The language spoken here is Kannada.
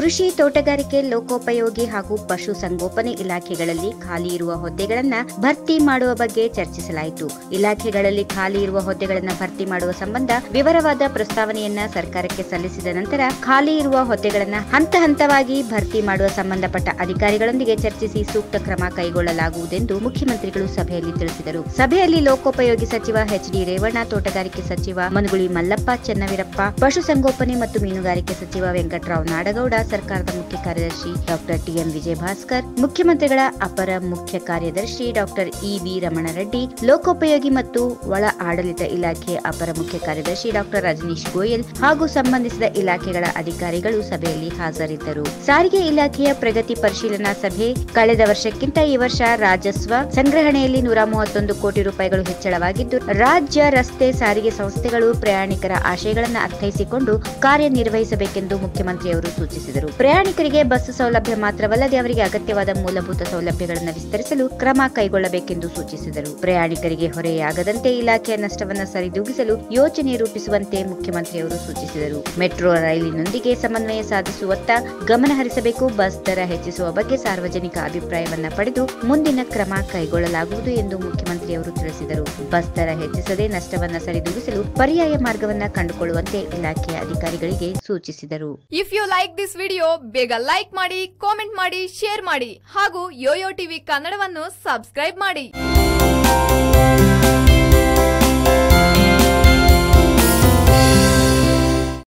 ಕೃಷಿ ತೋಟಗಾರಿಕೆ ಲೋಕೋಪಯೋಗಿ ಹಾಗೂ ಪಶು ಸಂಗೋಪನೆ ಇಲಾಖೆಗಳಲ್ಲಿ ಖಾಲಿ ಇರುವ ಹುದ್ದೆಗಳನ್ನ ಭರ್ತಿ ಮಾಡುವ ಬಗ್ಗೆ ಚರ್ಚಿಸಲಾಯಿತು ಇಲಾಖೆಗಳಲ್ಲಿ ಖಾಲಿ ಇರುವ ಹುದ್ದೆಗಳನ್ನ ಭರ್ತಿ ಮಾಡುವ ಸಂಬಂಧ ವಿವರವಾದ ಪ್ರಸ್ತಾವನೆಯನ್ನ ಸರ್ಕಾರಕ್ಕೆ ಸಲ್ಲಿಸಿದ ನಂತರ ಖಾಲಿ ಇರುವ ಹುದ್ದೆಗಳನ್ನ ಹಂತ ಹಂತವಾಗಿ ಭರ್ತಿ ಮಾಡುವ ಸಂಬಂಧಪಟ್ಟ ಅಧಿಕಾರಿಗಳೊಂದಿಗೆ ಚರ್ಚಿಸಿ ಸೂಕ್ತ ಕ್ರಮ ಕೈಗೊಳ್ಳಲಾಗುವುದೆಂದು ಮುಖ್ಯಮಂತ್ರಿಗಳು ಸಭೆಯಲ್ಲಿ ತಿಳಿಸಿದರು ಸಭೆಯಲ್ಲಿ ಲೋಕೋಪಯೋಗಿ ಸಚಿವ ಎಚ್ ಡಿ ರೇವಣ್ಣ ತೋಟಗಾರಿಕೆ ಸಚಿವ ಮನುಗುಳಿ ಮಲ್ಲಪ್ಪ ಚೆನ್ನವೀರಪ್ಪ ಪಶುಸಂಗೋಪನೆ ಮತ್ತು ಮೀನುಗಾರಿಕೆ ಸಚಿವ ವೆಂಕಟರಾವ್ ನಾಡಗೌಡ ಸರ್ಕಾರದ ಮುಖ್ಯ ಕಾರ್ಯದರ್ಶಿ ಡಾಕ್ಟರ್ ಟಿಎಂ ವಿಜಯ ಭಾಸ್ಕರ್ ಮುಖ್ಯಮಂತ್ರಿಗಳ ಅಪರ ಮುಖ್ಯ ಕಾರ್ಯದರ್ಶಿ ಡಾಕ್ಟರ್ ಇ ವಿ ರಮಣರೆಡ್ಡಿ ಲೋಕೋಪಯೋಗಿ ಮತ್ತು ಒಳ ಆಡಳಿತ ಇಲಾಖೆ ಅಪರ ಮುಖ್ಯ ಕಾರ್ಯದರ್ಶಿ ಡಾಕ್ಟರ್ ರಜನೀಶ್ ಗೋಯಲ್ ಹಾಗೂ ಸಂಬಂಧಿಸಿದ ಇಲಾಖೆಗಳ ಅಧಿಕಾರಿಗಳು ಸಭೆಯಲ್ಲಿ ಹಾಜರಿದ್ದರು ಸಾರಿಗೆ ಇಲಾಖೆಯ ಪ್ರಗತಿ ಪರಿಶೀಲನಾ ಸಭೆ ಕಳೆದ ವರ್ಷಕ್ಕಿಂತ ಈ ವರ್ಷ ರಾಜಸ್ವ ಸಂಗ್ರಹಣೆಯಲ್ಲಿ ನೂರ ಮೂವತ್ತೊಂದು ಕೋಟಿ ರೂಪಾಯಿಗಳು ಹೆಚ್ಚಳವಾಗಿದ್ದು ರಾಜ್ಯ ರಸ್ತೆ ಸಾರಿಗೆ ಸಂಸ್ಥೆಗಳು ಪ್ರಯಾಣಿಕರ ಆಶಯಗಳನ್ನು ಅರ್ಥೈಸಿಕೊಂಡು ಕಾರ್ಯನಿರ್ವಹಿಸಬೇಕೆಂದು ಮುಖ್ಯಮಂತ್ರಿಯವರು ಸೂಚಿಸಿದರು ಪ್ರಯಾಣಿಕರಿಗೆ ಬಸ್ ಸೌಲಭ್ಯ ಮಾತ್ರವಲ್ಲದೆ ಅವರಿಗೆ ಅಗತ್ಯವಾದ ಮೂಲಭೂತ ಸೌಲಭ್ಯಗಳನ್ನು ವಿಸ್ತರಿಸಲು ಕ್ರಮ ಕೈಗೊಳ್ಳಬೇಕೆಂದು ಸೂಚಿಸಿದರು ಪ್ರಯಾಣಿಕರಿಗೆ ಹೊರೆಯಾಗದಂತೆ ಇಲಾಖೆಯ ನಷ್ಟವನ್ನು ಸರಿದೂಗಿಸಲು ಯೋಜನೆ ರೂಪಿಸುವಂತೆ ಮುಖ್ಯಮಂತ್ರಿಯವರು ಸೂಚಿಸಿದರು ಮೆಟ್ರೋ ರೈಲಿನೊಂದಿಗೆ ಸಮನ್ವಯ ಸಾಧಿಸುವತ್ತ ಗಮನ ಹರಿಸಬೇಕು ಬಸ್ ದರ ಹೆಚ್ಚಿಸುವ ಬಗ್ಗೆ ಸಾರ್ವಜನಿಕ ಅಭಿಪ್ರಾಯವನ್ನ ಪಡೆದು ಮುಂದಿನ ಕ್ರಮ ಕೈಗೊಳ್ಳಲಾಗುವುದು ಎಂದು ಮುಖ್ಯಮಂತ್ರಿಯವರು ತಿಳಿಸಿದರು ಬಸ್ ದರ ಹೆಚ್ಚಿಸದೆ ನಷ್ಟವನ್ನ ಸರಿದೂಗಿಸಲು ಪರ್ಯಾಯ ಮಾರ್ಗವನ್ನ ಕಂಡುಕೊಳ್ಳುವಂತೆ ಇಲಾಖೆಯ ಅಧಿಕಾರಿಗಳಿಗೆ ಸೂಚಿಸಿದರು if you like this video ಬೇಗ ಲೈಕ್ ಮಾಡಿ ಕಾಮೆಂಟ್ ಮಾಡಿ ಶೇರ್ ಮಾಡಿ ಹಾಗೂ ಯೋಯೋ ಟಿವಿ ಕನ್ನಡವನ್ನು ಸಬ್ಸ್ಕ್ರೈಬ್ ಮಾಡಿ